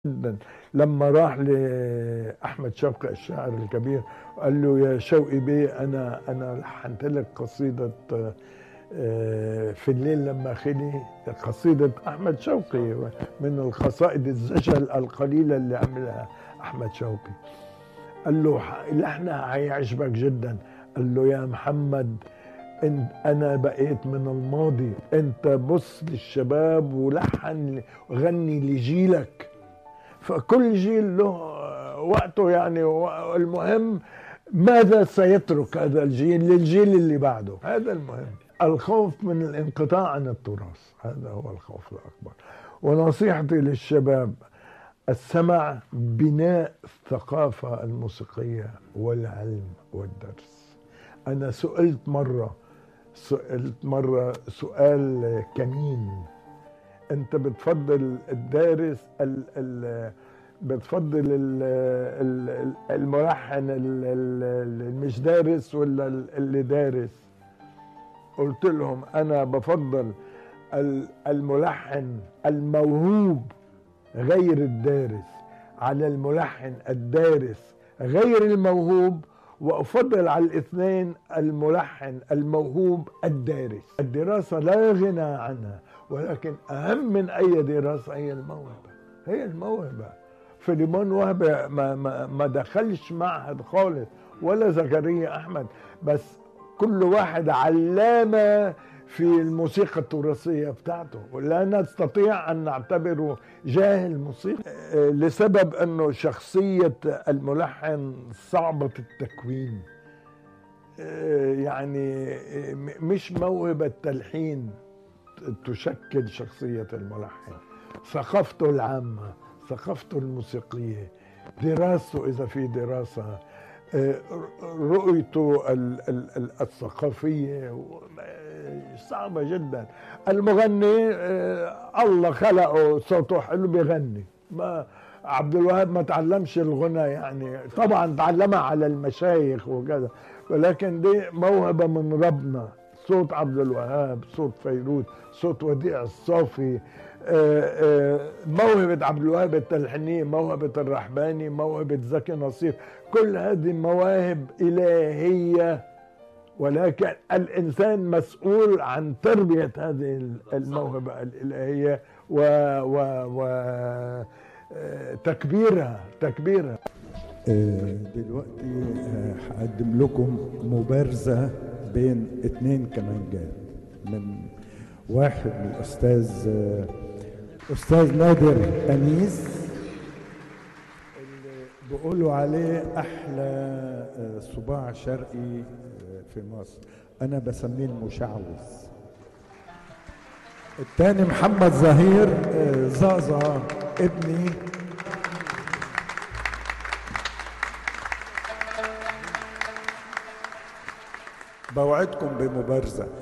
جدا لما راح لاحمد شوقي الشاعر الكبير قال له يا شوقي بيه انا انا لحنت لك قصيده آه، في الليل لما خلي قصيده احمد شوقي من القصائد الزجل القليله اللي عملها احمد شوقي قال له لحنها هيعجبك جدا قال له يا محمد انت انا بقيت من الماضي انت بص للشباب ولحن غني لجيلك فكل جيل له وقته يعني المهم ماذا سيترك هذا الجيل للجيل اللي بعده هذا المهم الخوف من الانقطاع عن التراث هذا هو الخوف الأكبر ونصيحتي للشباب السمع بناء الثقافة الموسيقية والعلم والدرس أنا سئلت مرة سئلت مرة سؤال كمين انت بتفضل الدارس ال ال بتفضل ال الملحن اللي مش دارس ولا اللي دارس قلت لهم انا بفضل الملحن الموهوب غير الدارس على الملحن الدارس غير الموهوب وافضل على الاثنين الملحن الموهوب الدارس الدراسه لا غنى عنها ولكن اهم من اي دراسه هي الموهبه هي الموهبه فيليمون وهبه ما, ما, ما دخلش معهد خالص ولا زكريا احمد بس كل واحد علامه في الموسيقى التراثيه بتاعته ولا نستطيع ان نعتبره جاهل موسيقى لسبب انه شخصيه الملحن صعبه التكوين يعني مش موهبه تلحين تشكل شخصية الملحن ثقافته العامة ثقافته الموسيقية دراسته إذا في دراسة رؤيته الثقافية صعبة جدا المغني الله خلقه صوته حلو بيغني ما عبد الوهاب ما تعلمش الغنى يعني طبعا تعلمها على المشايخ وكذا ولكن دي موهبة من ربنا صوت عبد الوهاب صوت فيروز صوت وديع الصافي موهبة عبد الوهاب التلحينية موهبة الرحباني موهبة زكي نصير كل هذه مواهب إلهية ولكن الإنسان مسؤول عن تربية هذه الموهبة الإلهية و, و, و تكبيرها تكبيرها دلوقتي هقدم لكم مبارزة بين اتنين كمانجات من واحد من الأستاذ أستاذ نادر أنيس اللي بيقولوا عليه أحلى صباع شرقي في مصر أنا بسميه المشعوذ التاني محمد ظهير زازا ابني بوعدكم بمبارزة